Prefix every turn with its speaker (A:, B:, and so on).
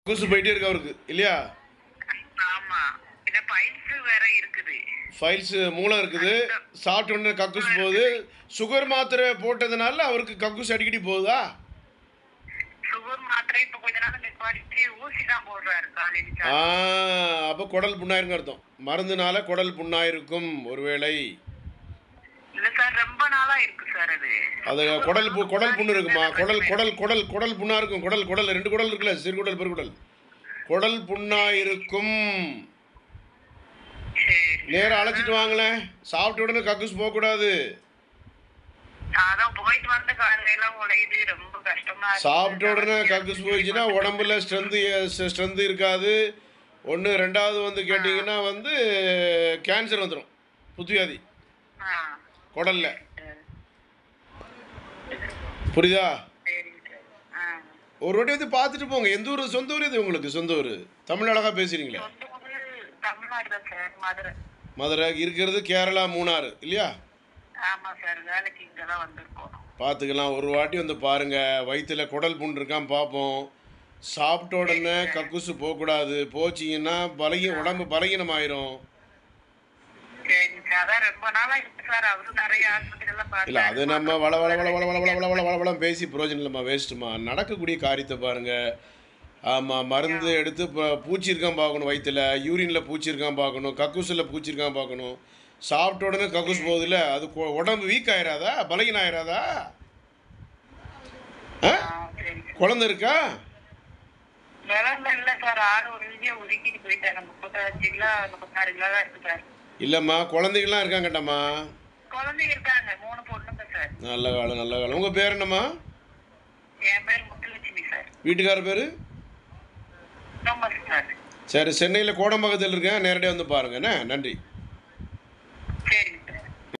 A: கக்கூசு போயிட்டே இருக்கு அவருக்கு இல்லையா
B: ஆமா என்ன பைல்ஸ் வேற இருக்குது
A: ஃபைல்ஸ் மூலம் இருக்குது சாப்பிட்ட உடனே கக்கூஸ் போகுது சுகர் மாத்திரை போட்டதுனால அவருக்கு கக்கூஸ் அடிக்கடி போகுதா
B: சுகர் மாத்திரை இப்ப கொஞ்ச நாள் நிப்பாடிட்டு ஊசி தான் போடுறாரு காலையில
A: ஆ அப்போ குடல் புண்ணாயிருங்க அர்த்தம் மருந்துனால குடல் புண்ணாயிருக்கும் ஒருவேளை
B: இல்ல சார் ரொம்ப நாளா இருக்கு சார் அது
A: அது குடல் பு குடல் புண்ணு இருக்குமா குடல் குடல் குடல் குடல் புண்ணா இருக்கும் குடல் குடல் ரெண்டு குடல் இருக்குல்ல சிறுகுடல் பெருகுடல் குடல் புண்ணா இருக்கும்
B: சரி
A: நேரா அழைச்சிட்டு வாங்களேன் சாப்பிட்ட உடனே கக்கூஸ் போகக்கூடாது
B: அதான் போயிட்டு வந்த காலையெல்லாம் உழையுது ரொம்ப கஷ்டமா இருக்கு.
A: சாப்பிட்ட உடனே கக்கூஸ் போயிடுச்சுன்னா உடம்புல ஸ்ட்ரென்த்து ஸ்ட்ரென்த்து இருக்காது ஒன்று ரெண்டாவது வந்து கேட்டிங்கன்னா வந்து கேன்சர் வந்துடும் புத்துவியாதி
B: ஆ,
A: குடல்ல புரியுதா
B: சரி சார் ஆ.
A: ஒரு வாட்டி வந்து பார்த்துட்டு போங்க எந்த ஊர் சொந்த ஊர் இது உங்களுக்கு சொந்த ஊர் தமிழ் அழகாக பேசுகிறீங்களே
B: சொந்த ஊரு தமிழ்நாடு தான் சார் மதுரை
A: மதுரை இருக்கிறது கேரளா மூணாறு இல்லையா
B: ஆமா சார் வேலைக்கு இங்கதான் வந்திருக்கோம்
A: பார்த்துக்கலாம் ஒரு வாட்டி வந்து பாருங்கள் வயிற்றுல குடல் புண் இருக்கான்னு பார்ப்போம் சாப்பிட்ட உடனே கக்கூசு போகக்கூடாது போச்சிங்கன்னா பலகி உடம்பு பலகீனமாயிரும்
B: சரி சார் அதான் ரொம்ப நாளா இருக்கு சார் அவரும் நிறைய ஆஸ்பத்திரி எல்லாம்
A: இல்லை
B: பார்த்தாரு.
A: அது நம்ம வள வள வள வள வள வள வள வள வள வள பேசி பிரயோஜனம் இல்லைம்மா வேஸ்ட்டுமா நடக்கக்கூடிய காரியத்தை பாருங்கள் ஆமாம் மருந்து எடுத்து இப்போ பூச்சி இருக்கான் பார்க்கணும் வயிற்றுல யூரினில் பூச்சி இருக்கான் பார்க்கணும் கக்கூசில் பூச்சி இருக்கான் பார்க்கணும் சாப்பிட்ட உடனே கக்கூஸ் போகுதுல்ல அது கொ- உடம்பு வீக் ஆயிராதா பலகீனம் ஆயிராதா ஆ
B: ஆ, சரி சார்.
A: குழந்தை இருக்கா
B: விலங்குல இல்ல சார் ஆடு ஒரு வீடியோ ஒதுக்கிட்டு போயிட்டாங்க முப்பத்தஞ்சு கிலோ முப்பத்தாறு கிலோ தான் இருக்கு சார்
A: இல்லைம்மா குழந்தைங்களாம் இருக்காங்கட்டாம்மா
B: குழந்தைங்க இருக்காங்க மூணு பொண்ணுங்க சார்
A: நல்ல காலம் நல்ல காலம் உங்கள் பேர் என்னம்மா
B: என் பேர் முத்துலட்சுமி சார்
A: வீட்டுக்கார பேர்
B: தாமஸ் சார்
A: சரி சென்னையில் கோடம்பாக்கத்தில் இருக்கேன் நேரடியாக வந்து பாருங்க என்ன நன்றி
B: சரிங்க